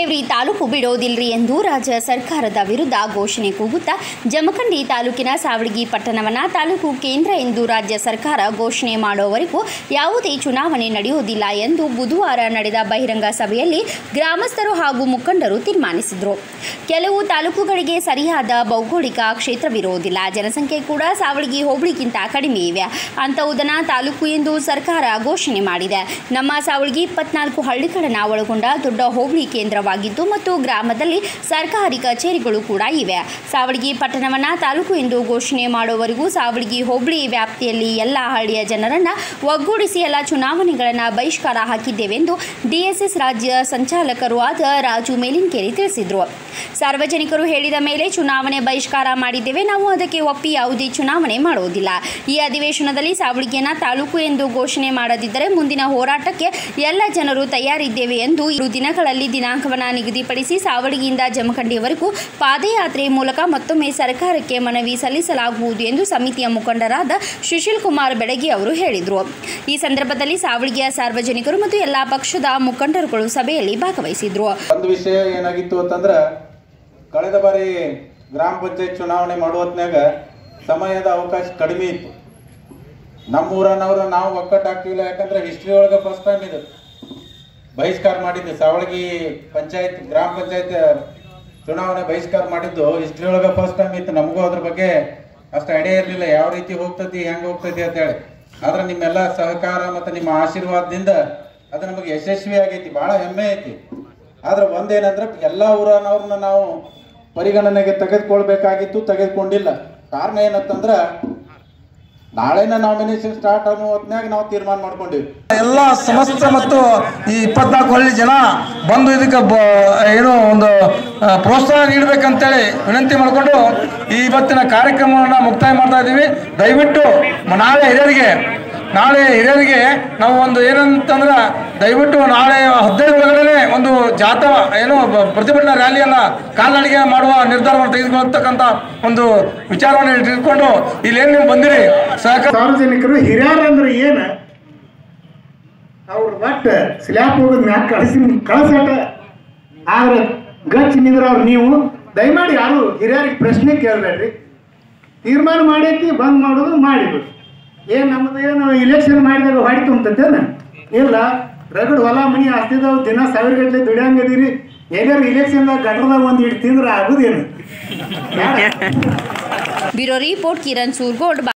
ದೇವ್ರಿ ತಾಲೂಕು ಬಿಡೋದಿಲ್ರಿ ಎಂದು ರಾಜ್ಯ ಸರ್ಕಾರದ ವಿರುದ್ಧ ಘೋಷಣೆ ಕೂಗುತ್ತಾ ಜಮಖಂಡಿ ತಾಲೂಕಿನ ಸಾವಳಗಿ ಪಟ್ಟಣವನ್ನ ತಾಲೂಕು ಕೇಂದ್ರ ಎಂದು ರಾಜ್ಯ ಸರ್ಕಾರ ಘೋಷಣೆ ಮಾಡುವವರೆಗೂ ಯಾವುದೇ ಚುನಾವಣೆ ನಡೆಯುವುದಿಲ್ಲ ಎಂದು ಬುಧವಾರ ನಡೆದ ಬಹಿರಂಗ ಸಭೆಯಲ್ಲಿ ಗ್ರಾಮಸ್ಥರು ಹಾಗೂ ಮುಖಂಡರು ತೀರ್ಮಾನಿಸಿದರು ಕೆಲವು ತಾಲೂಕುಗಳಿಗೆ ಸರಿಯಾದ ಭೌಗೋಳಿಕ ಕ್ಷೇತ್ರವಿರುವುದಿಲ್ಲ ಜನಸಂಖ್ಯೆ ಕೂಡ ಸಾವಳಗಿ ಹೋಬಳಿಗಿಂತ ಕಡಿಮೆ ಇವೆ ಅಂತಹುದನ್ನ ತಾಲೂಕು ಎಂದು ಸರ್ಕಾರ ಘೋಷಣೆ ಮಾಡಿದೆ ನಮ್ಮ ಸಾವಳಗಿ ಇಪ್ಪತ್ನಾಲ್ಕು ಹಳ್ಳಿಗಳನ್ನು ಒಳಗೊಂಡ ದೊಡ್ಡ ಹೋಬಳಿ ಕೇಂದ್ರವಾಗಿದ್ದು ಮತ್ತು ಗ್ರಾಮದಲ್ಲಿ ಸರ್ಕಾರಿ ಕಚೇರಿಗಳು ಕೂಡ ಇವೆ ಸಾವಳಗಿ ಪಟ್ಟಣವನ್ನ ತಾಲೂಕು ಎಂದು ಘೋಷಣೆ ಮಾಡುವವರೆಗೂ ಸಾವಳಗಿ ಹೋಬಳಿ ವ್ಯಾಪ್ತಿಯಲ್ಲಿ ಎಲ್ಲ ಹಳ್ಳಿಯ ಜನರನ್ನ ಒಗ್ಗೂಡಿಸಿ ಎಲ್ಲ ಚುನಾವಣೆಗಳನ್ನು ಬಹಿಷ್ಕಾರ ಹಾಕಿದ್ದೇವೆಂದು ಡಿಎಸ್ಎಸ್ ರಾಜ್ಯ ಸಂಚಾಲಕರು ಆದ ರಾಜು ಮೇಲಿನ್ಕೇರಿ ತಿಳಿಸಿದರು ಸಾರ್ವಜನಿಕರು ಹೇಳಿದ ಮೇಲೆ ಚುನಾವಣೆ ಬಹಿಷ್ಕಾರ ಮಾಡಿದ್ದೇವೆ ನಾವು ಅದಕ್ಕೆ ಒಪ್ಪಿ ಯಾವುದೇ ಚುನಾವಣೆ ಮಾಡುವುದಿಲ್ಲ ಈ ಅಧಿವೇಶನದಲ್ಲಿ ಸಾವಳಗಿಯನ್ನ ತಾಲೂಕು ಎಂದು ಘೋಷಣೆ ಮಾಡದಿದ್ದರೆ ಮುಂದಿನ ಹೋರಾಟಕ್ಕೆ ಎಲ್ಲ ಜನರು ತಯಾರಿದ್ದೇವೆ ಎಂದು ಇರು ದಿನಗಳಲ್ಲಿ ದಿನಾಂಕವನ್ನು ನಿಗದಿಪಡಿಸಿ ಸಾವಳಗಿಯಿಂದ ಜಮಖಂಡಿಯವರೆಗೂ ಪಾದಯಾತ್ರೆ ಮೂಲಕ ಮತ್ತೊಮ್ಮೆ ಸರ್ಕಾರಕ್ಕೆ ಮನವಿ ಸಲ್ಲಿಸಲಾಗುವುದು ಎಂದು ಸಮಿತಿಯ ಮುಖಂಡರಾದ ಸುಶೀಲ್ ಕುಮಾರ್ ಬೆಳಗಿ ಅವರು ಹೇಳಿದರು ಈ ಸಂದರ್ಭದಲ್ಲಿ ಸಾವಳಗಿಯ ಸಾರ್ವಜನಿಕರು ಮತ್ತು ಎಲ್ಲ ಪಕ್ಷದ ಮುಖಂಡರುಗಳು ಸಭೆಯಲ್ಲಿ ಭಾಗವಹಿಸಿದ್ರು ಒಂದು ವಿಷಯ ಏನಾಗಿತ್ತು ಅಂತಂದ್ರೆ ಕಳೆದ ಬಾರಿ ಗ್ರಾಮ ಪಂಚಾಯತ್ ಚುನಾವಣೆ ಮಾಡುವತ್ನಾಗ ಸಮಯದ ಅವಕಾಶ ಕಡಿಮೆ ಇತ್ತು ನಮ್ಮ ಊರನವ್ರು ನಾವು ಒಕ್ಕಟ್ಟಾಗ್ತಿಲ್ಲ ಯಾಕಂದ್ರೆ ಹಿಸ್ಟ್ರಿ ಒಳಗೆ ಫಸ್ಟ್ ಟೈಮ್ ಇದು ಬಹಿಷ್ಕಾರ ಮಾಡಿದ್ದು ಸಾವಳಗಿ ಪಂಚಾಯತ್ ಗ್ರಾಮ ಪಂಚಾಯತ್ ಚುನಾವಣೆ ಬಹಿಷ್ಕಾರ ಮಾಡಿದ್ದು ಹಿಸ್ಟ್ರಿ ಒಳಗೆ ಫಸ್ಟ್ ಟೈಮ್ ಇತ್ತು ನಮಗೂ ಅದ್ರ ಬಗ್ಗೆ ಅಷ್ಟು ಐಡಿಯಾ ಇರಲಿಲ್ಲ ಯಾವ ರೀತಿ ಹೋಗ್ತತಿ ಹೆಂಗೆ ಹೋಗ್ತತಿ ಅಂತ ಹೇಳಿ ಆದ್ರೆ ನಿಮ್ಮೆಲ್ಲ ಸಹಕಾರ ಮತ್ತು ನಿಮ್ಮ ಆಶೀರ್ವಾದದಿಂದ ಅದು ನಮಗೆ ಯಶಸ್ವಿ ಆಗೈತಿ ಭಾಳ ಹೆಮ್ಮೆ ಐತಿ ಆದ್ರೆ ಒಂದೇನಂದ್ರೆ ಎಲ್ಲ ಊರನವ್ರನ್ನ ನಾವು ಪರಿಗಣನೆಗೆ ತೆಗೆದುಕೊಳ್ಬೇಕಾಗಿತ್ತು ತೆಗೆದುಕೊಂಡಿಲ್ಲ ಕಾರಣ ಏನಂತಂದ್ರೆ ನಾಳೆನ ನಾಮಿನೇಷನ್ ಸ್ಟಾರ್ಟ್ ಅನ್ನೋ ಹೊತ್ನ್ಯಾಗ ನಾವು ತೀರ್ಮಾನ ಮಾಡ್ಕೊಂಡಿವಿ ಎಲ್ಲ ಸಮಸ್ತ ಮತ್ತು ಈ ಇಪ್ಪತ್ನಾಲ್ಕು ಹಳ್ಳಿ ಜನ ಬಂದು ಇದಕ್ಕೆ ಬ ಏನೋ ಒಂದು ಆ, ಪ್ರೋತ್ಸಾಹ ನೀಡಬೇಕಂತೇಳಿ ವಿನಂತಿ ಮಾಡಿಕೊಂಡು ಈ ಇವತ್ತಿನ ಕಾರ್ಯಕ್ರಮವನ್ನು ಮುಕ್ತಾಯ ಮಾಡ್ತಾ ಇದ್ದೀವಿ ದಯವಿಟ್ಟು ಮ- ನಾಳೆ ಹಿರಿಯರಿಗೆ ನಾಳೆ ಹಿರಿಯರಿಗೆ ನಾವು ಒಂದು ಏನಂತಂದ್ರೆ ದಯವಿಟ್ಟು ನಾಳೆ ಹದಿನೈದು ಒಳಗಡೆ ಒಂದು ಜಾಥಾ ಏನು ಬ- ಪ್ರತಿಭಟನಾ ರ್ಯಾಲಿಯನ್ನು ಕಾಲ್ನಡಿಗೆ ಮಾಡುವ ನಿರ್ಧಾರವನ್ನು ತೆಗೆದುಕೊಳ್ಳತಕ್ಕಂಥ ಒಂದು ವಿಚಾರವನ್ನು ಇಟ್ಕೊಂಡು ಇಲ್ಲೇನು ನೀವು ಬಂದಿರಿ ಸಹಕಾರ ಸಾರ್ವಜನಿಕರು ಹಿರಿಯರು ಅಂದ್ರೆ ಏನು ಅವ್ರು ಒಟ್ಟ ಸ್ಲ್ಯಾಪ್ ಹೋಗೋದ್ ಮ್ಯಾಕ್ ಕಳಿಸಿ ಕಳ್ಸಟ ಆದ್ರೆ ಗಚ್ ನಿಂದ್ರ ಅವ್ರು ನೀವು ದಯಮಾಡಿ ಯಾರು ಹಿರಿಯರಿಗೆ ಪ್ರಶ್ನೆ ಕೇಳಬೇಡ್ರಿ ತೀರ್ಮಾನ ಮಾಡೈತಿ ಬಂದ್ ಮಾಡೋದು ಮಾಡಿಬಿಡು ಏನು ನಮ್ಮದು ಏನು ಇಲೆಕ್ಷನ್ ಮಾಡಿದಾಗ ಹೊಡಿ ತುಂಬತೇನ ಇಲ್ಲ ರಗಡ್ ಹೊಲ ಮನಿ ಆಸ್ತಿದಾವ್ ದಿನ ಸಾವಿರ ಗಟ್ಟಲೆ ದುಡಿಯಂಗದಿರಿ ಎಲ್ಲಾರು ಇಲೆಕ್ಷನ್ದಾಗ ಗಟ್ರದಾಗ ಒಂದು ಇಟ್ಟು ತಿಂದ್ರೆ ಆಗುದೇನು ಬ್ಯೂರೋ ರಿಪೋರ್ಟ್ ಕಿರಣ್ ಸೂರ್ಗೋಡ್